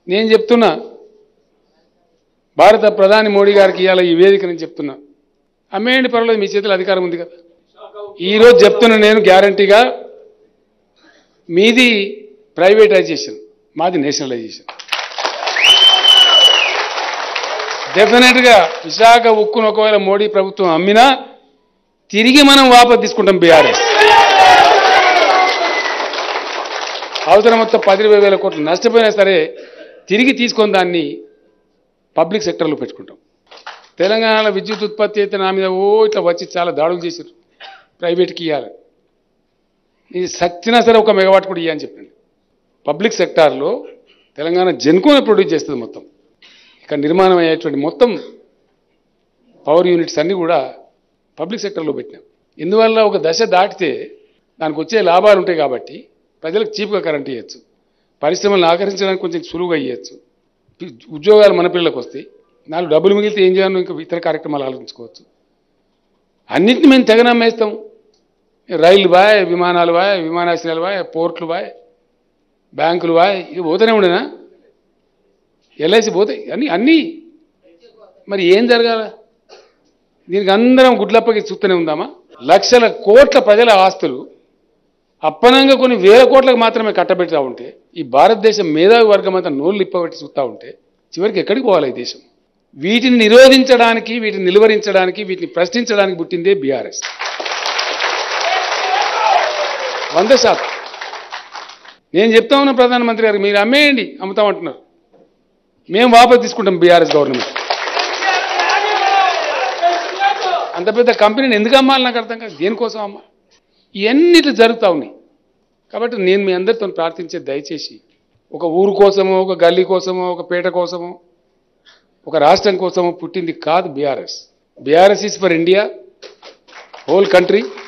నేను చెప్తున్నా భారత ప్రధాని మోడీ గారికి ఇవాళ ఈ వేదిక నేను చెప్తున్నా అమ్మేయండి పర్వాలేదు మీ చేతిలో అధికారం ఉంది కదా ఈరోజు చెప్తున్నా నేను గ్యారంటీగా మీది ప్రైవేటైజేషన్ మాది నేషనలైజేషన్ డెఫినెట్గా విశాఖ ఉక్కును ఒకవేళ మోడీ ప్రభుత్వం అమ్మినా తిరిగి మనం వాపసు తీసుకుంటాం బీఆర్ఎస్ అవసరం మొత్తం పది ఇరవై వేల కోట్లు నష్టపోయినా సరే తిరిగి తీసుకొని దాన్ని పబ్లిక్ సెక్టర్లో పెట్టుకుంటాం తెలంగాణలో విద్యుత్ ఉత్పత్తి అయితే నా మీద ఓ ఇట్లా వచ్చి చాలా దాడులు చేశారు ప్రైవేట్కి ఇవ్వాలి ఇది సచ్చినా సరే ఒక మెగావాట్ కూడా ఇవ్వని చెప్పండి పబ్లిక్ సెక్టార్లో తెలంగాణ జెన్కోనే ప్రొడ్యూస్ చేస్తుంది మొత్తం ఇక్కడ నిర్మాణం అయ్యేటువంటి మొత్తం పవర్ యూనిట్స్ అన్నీ కూడా పబ్లిక్ సెక్టర్లో పెట్టినాం ఇందువల్ల ఒక దశ దాటితే దానికి వచ్చే లాభాలు ఉంటాయి కాబట్టి ప్రజలకు చీప్గా కరెంట్ ఇవ్వచ్చు పరిశ్రమలను ఆకర్షించడానికి కొంచెం సులువుగా ఇవ్వచ్చు ఉద్యోగాలు మన పిల్లలకు వస్తాయి నాలుగు డబ్బులు మిగిలితే ఏం చేయాలో ఇంకా ఇతర కార్యక్రమాలు ఆలోచించుకోవచ్చు అన్నింటిని మేము తెగ నమ్మేస్తాం రైలు బాయ్ విమానాలు బాయ్ విమానాశ్రయాలు బాయ్ పోర్ట్లు బాయ్ బ్యాంకులు బాయ్ ఇవి పోతూనే ఉండేనా ఎల్ఐసి పోతాయి అన్నీ అన్నీ మరి ఏం జరగాల దీనికి అందరం గుడ్లప్పకి చూస్తూనే ఉందామా లక్షల కోట్ల ప్రజల ఆస్తులు అప్పనంగా కొన్ని వేల కోట్లకు మాత్రమే కట్టబెడతా ఉంటే ఈ భారతదేశం మేధావి వర్గం అంతా నోళ్ళు ఇప్పబెట్టి చూస్తూ ఉంటే చివరికి ఎక్కడికి పోవాలి ఈ దేశం వీటిని నిరోధించడానికి వీటిని నిలువరించడానికి వీటిని ప్రశ్నించడానికి పుట్టిందే బీఆర్ఎస్ వంద శాతం నేను చెప్తా ఉన్నా ప్రధానమంత్రి గారికి మీరు అమ్మేయండి అమ్ముతామంటున్నారు మేము వాపసు తీసుకుంటాం బీఆర్ఎస్ గవర్నమెంట్ అంత పెద్ద కంపెనీని ఎందుకు అమ్మాలి నాకు అర్థం కాదు దేనికోసం అమ్మ ఇవన్నీ ఇట్లా జరుగుతూ ఉన్నాయి కాబట్టి నేను మీ అందరితో ప్రార్థించే దయచేసి ఒక ఊరు కోసమో ఒక గల్లీ కోసమో ఒక పేట కోసమో ఒక రాష్ట్రం కోసమో పుట్టింది కాదు BRS BRS is for India whole country